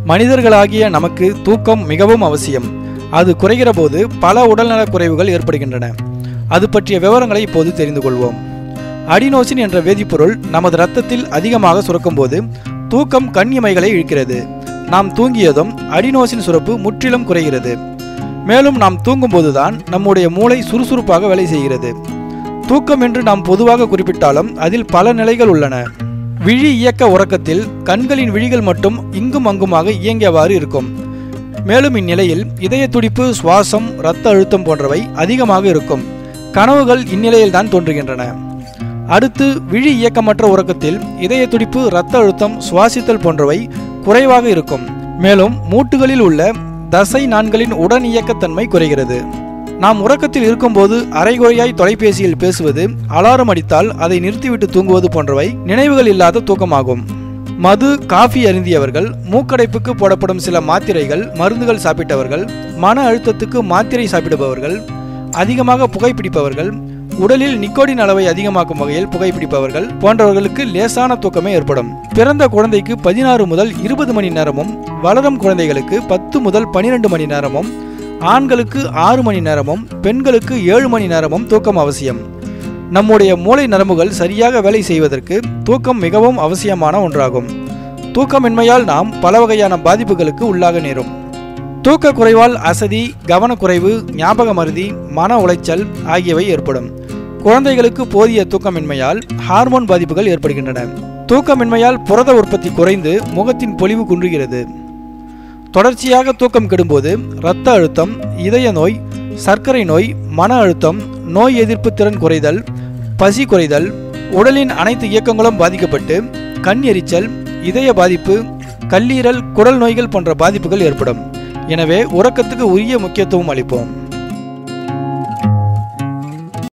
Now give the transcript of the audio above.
மனிதர்களாகிய நமக்கு தூக்கம் மிகவும் அவசியம் அது குறைகிற போது பல உடல்நலக் குறைவுகள் ஏற்படுகின்றன அது பற்றிய விவரங்களை இப்போது தெரிந்து கொள்வோம் அடினோசின் என்ற வேதிப்பொருள் நமது இரத்தத்தில் அதிகமாக சுரக்கும்போது தூக்கம் கண் இமைகளை இழுக்கிறது நாம் தூங்கியதும் அடினோசின் சுரப்பு முற்றிலும் குறைகிறது மேலும் நாம் தூங்கும்போதுதான் நம்முடைய மூளை சுறுசுறுப்பாக வேலை செய்கிறது தூக்கம் என்று நாம் பொதுவாக குறிப்பிட்டாலும் அதில் பல நிலைகள் உள்ளன விழி இயக்க உறக்கத்தில் கண்களின் விழிகள் மட்டும் இங்கும் அங்குமாக இயங்கியவாறு இருக்கும் மேலும் இந்நிலையில் இதய துடிப்பு சுவாசம் இரத்த அழுத்தம் போன்றவை அதிகமாக இருக்கும் கனவுகள் இந்நிலையில்தான் தோன்றுகின்றன அடுத்து விழி இயக்கமற்ற உறக்கத்தில் இதய துடிப்பு இரத்த அழுத்தம் சுவாசித்தல் போன்றவை குறைவாக இருக்கும் மேலும் மூட்டுகளில் உள்ள தசை நான்களின் உடன் இயக்கத்தன்மை குறைகிறது நாம் உறக்கத்தில் இருக்கும்போது அரைகுறையாய் தொலைபேசியில் பேசுவது அலாரம் அடித்தால் அதை நிறுத்திவிட்டு தூங்குவது போன்றவை நினைவுகள் இல்லாத தூக்கமாகும் மது காஃபி அருந்தியவர்கள் மூக்கடைப்புக்கு போடப்படும் சில மாத்திரைகள் மருந்துகள் சாப்பிட்டவர்கள் மன அழுத்தத்துக்கு மாத்திரை சாப்பிடுபவர்கள் அதிகமாக புகைப்பிடிப்பவர்கள் உடலில் நிக்கோடின் அளவை அதிகமாக்கும் வகையில் புகைப்பிடிப்பவர்கள் போன்றவர்களுக்கு லேசான தூக்கமே ஏற்படும் பிறந்த குழந்தைக்கு பதினாறு முதல் இருபது மணி நேரமும் வளரும் குழந்தைகளுக்கு பத்து முதல் பனிரெண்டு மணி நேரமும் ஆண்களுக்கு ஆறு மணி நேரமும் பெண்களுக்கு ஏழு மணி நேரமும் தூக்கம் அவசியம் நம்முடைய மூளை நரம்புகள் சரியாக வேலை செய்வதற்கு தூக்கம் மிகவும் அவசியமான ஒன்றாகும் தூக்கமின்மையால் நாம் பல வகையான பாதிப்புகளுக்கு உள்ளாக நேரும் தூக்க குறைவால் அசதி கவனக்குறைவு ஞாபக மருதி மன உளைச்சல் ஆகியவை ஏற்படும் குழந்தைகளுக்கு போதிய தூக்கமின்மையால் ஹார்மோன் பாதிப்புகள் ஏற்படுகின்றன தூக்கமின்மையால் புரத உற்பத்தி குறைந்து முகத்தின் பொலிவு குன்றுகிறது தொடர்ச்சியாக தூக்கம் கெடும்போது இரத்த அழுத்தம் இதய நோய் சர்க்கரை நோய் மன அழுத்தம் நோய் எதிர்ப்பு திறன் குறைதல் பசி குறைதல் உடலின் அனைத்து இயக்கங்களும் பாதிக்கப்பட்டு கண் எரிச்சல் இதய பாதிப்பு கல்லீரல் குடல் நோய்கள் போன்ற பாதிப்புகள் ஏற்படும் எனவே உறக்கத்துக்கு உரிய முக்கியத்துவம் அளிப்போம்